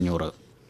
അഞ്ഞൂറ്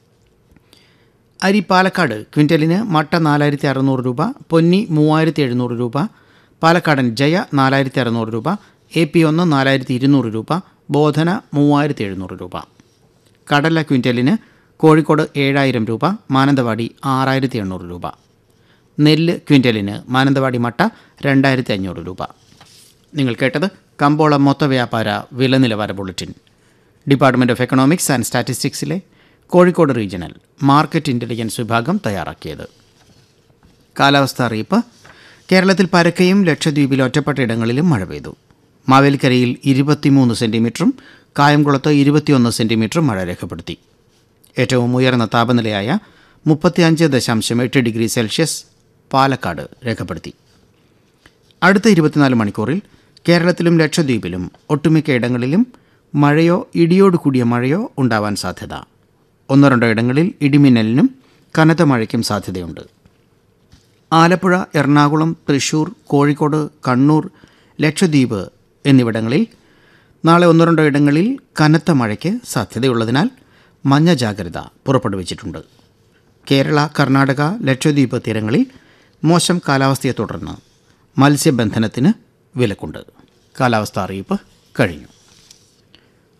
അരി പാലക്കാട് ക്വിൻ്റലിന് മട്ട നാലായിരത്തി അറുന്നൂറ് രൂപ പൊന്നി മൂവായിരത്തി എഴുന്നൂറ് രൂപ പാലക്കാടൻ ജയ നാലായിരത്തി അറുന്നൂറ് രൂപ എ പി ഒന്ന് നാലായിരത്തി ഇരുന്നൂറ് രൂപ ബോധന മൂവായിരത്തി എഴുന്നൂറ് രൂപ കടല ക്വിൻ്റലിന് കോഴിക്കോട് ഏഴായിരം രൂപ മാനന്തവാടി ആറായിരത്തി എണ്ണൂറ് രൂപ നെല്ല് ക്വിൻ്റലിന് മാനന്തവാടി മട്ട രണ്ടായിരത്തി അഞ്ഞൂറ് രൂപ നിങ്ങൾ കേട്ടത് കമ്പോളം മൊത്ത വ്യാപാര വില നിലവാര bulletin department of economics and സ്റ്റാറ്റിസ്റ്റിക്സിലെ കോഴിക്കോട് റീജിയണൽ മാർക്കറ്റ് ഇൻ്റലിജൻസ് വിഭാഗം തയ്യാറാക്കിയത് കാലാവസ്ഥ അറിയിപ്പ് കേരളത്തിൽ പരക്കയും ലക്ഷദ്വീപിൽ ഒറ്റപ്പെട്ട ഇടങ്ങളിലും മഴ പെയ്തു മാവേലിക്കരയിൽ ഇരുപത്തിമൂന്ന് സെൻറ്റിമീറ്ററും കായംകുളത്ത് ഇരുപത്തിയൊന്ന് സെൻറ്റിമീറ്ററും മഴ രേഖപ്പെടുത്തി ഏറ്റവും ഉയർന്ന താപനിലയായ മുപ്പത്തിയഞ്ച് ദശാംശം എട്ട് ഡിഗ്രി സെൽഷ്യസ് പാലക്കാട് രേഖപ്പെടുത്തി അടുത്ത ഇരുപത്തിനാല് മണിക്കൂറിൽ കേരളത്തിലും ലക്ഷദ്വീപിലും ഒട്ടുമിക്ക ഇടങ്ങളിലും മഴയോ ഇടിയോട് കൂടിയ മഴയോ ഉണ്ടാവാൻ സാധ്യത ഒന്നോ രണ്ടോ ഇടങ്ങളിൽ ഇടിമിന്നലിനും കനത്ത മഴയ്ക്കും സാധ്യതയുണ്ട് ആലപ്പുഴ എറണാകുളം തൃശൂർ കോഴിക്കോട് കണ്ണൂർ ലക്ഷദ്വീപ് എന്നിവിടങ്ങളിൽ നാളെ ഒന്നോ രണ്ടോ ഇടങ്ങളിൽ കനത്ത മഴയ്ക്ക് സാധ്യതയുള്ളതിനാൽ മഞ്ഞ ജാഗ്രത പുറപ്പെടുവിച്ചിട്ടുണ്ട് കേരള കർണാടക ലക്ഷദ്വീപ് തീരങ്ങളിൽ മോശം കാലാവസ്ഥയെ തുടർന്ന് മത്സ്യബന്ധനത്തിന് വിലക്കുണ്ട് കാലാവസ്ഥ അറിയിപ്പ് കഴിഞ്ഞു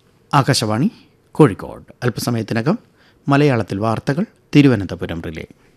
ആകാശവാണി കോഴിക്കോട് അല്പസമയത്തിനകം മലയാളത്തിൽ വാർത്തകൾ തിരുവനന്തപുരം റിലേ